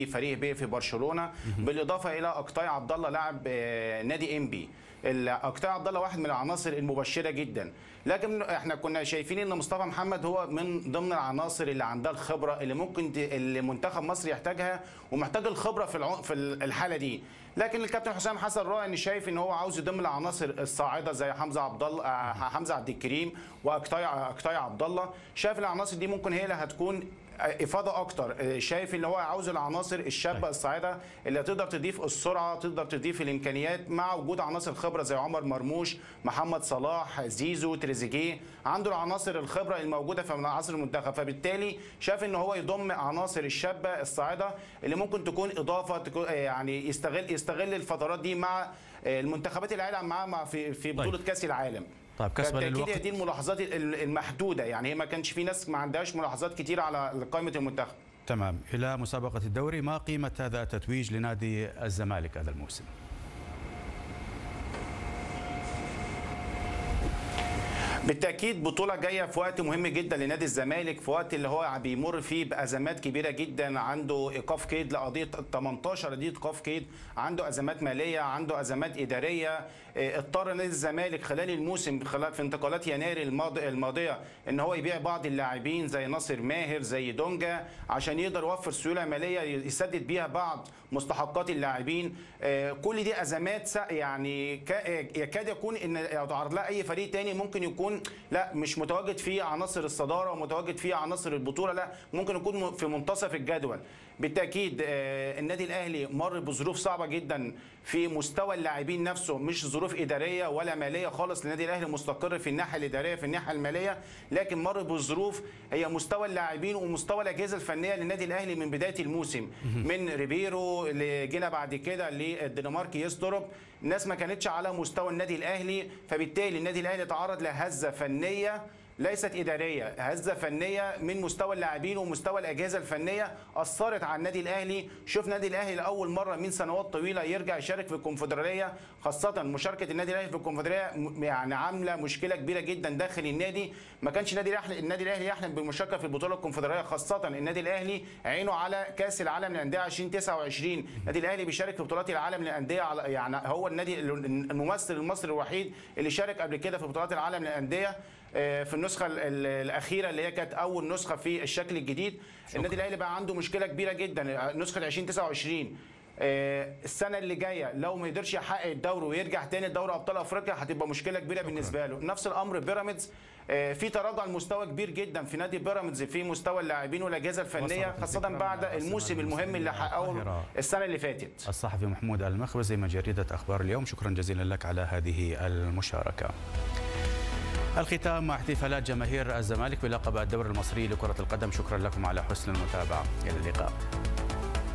فريق بي في برشلونه بالاضافه الى اقطاي عبد الله لاعب آه، نادي ام بي اقطاع عبد الله واحد من العناصر المبشره جدا لكن احنا كنا شايفين ان مصطفى محمد هو من ضمن العناصر اللي عندها الخبره اللي ممكن ت- اللي منتخب مصر يحتاجها ومحتاج الخبره في الع- في الحاله دي لكن الكابتن حسام حسن رأى ان شايف ان هو عاوز يضم العناصر الصاعده زي حمزه عبد الله آه، حمزه عبد الكريم واقطاي اقطاي عبد الله شايف العناصر دي ممكن هي اللي هتكون افاضه اكتر شايف ان هو عاوز العناصر الشابه الصاعده اللي تقدر تضيف السرعه تقدر تضيف الامكانيات مع وجود عناصر خبره زي عمر مرموش محمد صلاح زيزو تريزيجيه عنده العناصر الخبره الموجوده في عناصر المنتخب فبالتالي شاف ان هو يضم عناصر الشابه الصاعده اللي ممكن تكون اضافه تكون يعني يستغل يستغل الفترات دي مع المنتخبات اللي هيلعب معاها مع في في بطوله طيب. كاس العالم طيب كسبا فبالتأكيد للوقت هي دي الملاحظات ال- المحدوده يعني هي ما كانش في ناس ما عندهاش ملاحظات كتير على قائمه المنتخب تمام إلى مسابقة الدوري ما قيمة هذا التتويج لنادي الزمالك هذا الموسم بالتاكيد بطوله جايه في وقت مهم جدا لنادي الزمالك في وقت اللي هو بيمر فيه بازمات كبيره جدا عنده ايقاف قيد لقضيه 18 قضيه ايقاف قيد عنده ازمات ماليه عنده ازمات اداريه إيه، اضطر نادي الزمالك خلال الموسم خلال في انتقالات يناير الماضي الماضيه ان هو يبيع بعض اللاعبين زي ناصر ماهر زي دونجا عشان يقدر يوفر سيوله ماليه يسدد بيها بعض مستحقات اللاعبين آه، كل دي ازمات سا- يعني كا- يكاد يكون ان يتعرض لها اي فريق تاني ممكن يكون لا مش متواجد فيه عناصر الصداره ومتواجد فيه عناصر البطوله لا ممكن يكون م- في منتصف الجدول بالتاكيد آه، النادي الاهلي مر بظروف صعبه جدا في مستوى اللاعبين نفسه مش ظروف اداريه ولا ماليه خالص النادي الاهلي مستقر في الناحيه الاداريه في الناحيه الماليه لكن مر بظروف هي مستوى اللاعبين ومستوى الاجهزه الفنيه للنادي الاهلي من بدايه الموسم من ريبيرو اللي جينا بعد كده للدنمارك يسترب الناس ما كانتش على مستوى النادي الاهلي فبالتالي النادي الاهلي تعرض لهزه فنيه ليست اداريه هزه فنيه من مستوى اللاعبين ومستوى الاجهزه الفنيه اثرت على النادي الاهلي شوف النادي الاهلي لاول مره من سنوات طويله يرجع يشارك في الكونفدراليه خاصه مشاركه النادي الاهلي في الكونفدراليه م- يعني عامله مشكله كبيره جدا داخل النادي ما كانش النادي الاهلي النادي الاهلي يحلم بالمشاركه في البطوله الكونفدراليه خاصه النادي الاهلي عينه على كاس العالم للانديه 2029 النادي الاهلي بيشارك في بطولات العالم للانديه على يعني هو النادي الممثل المصري الوحيد اللي شارك قبل كده في بطولات العالم للانديه آه، في النسخه ال- ال- الاخيره اللي هي كانت اول نسخه في الشكل الجديد النادي الاهلي بقى عنده مشكله كبيره جدا آه، نسخه 2029 آه، السنه اللي جايه لو ما يقدرش يحقق الدوري ويرجع تاني لدوري ابطال افريقيا هتبقى مشكله كبيره بالنسبه له نفس الامر بيراميدز آه، في تراجع المستوى كبير جدا في نادي بيراميدز في مستوى اللاعبين والاجهزه الفنيه وصلت خاصه الفكرة بعد من الموسم العاصمة المهم اللي حققه القاهرة. السنه اللي فاتت الصحفي محمود المخبزي من جريدة أخبار اليوم شكرا جزيلا لك على هذه المشاركة الختام مع احتفالات جماهير الزمالك بلقب الدوري المصري لكرة القدم شكرا لكم على حسن المتابعة إلى اللقاء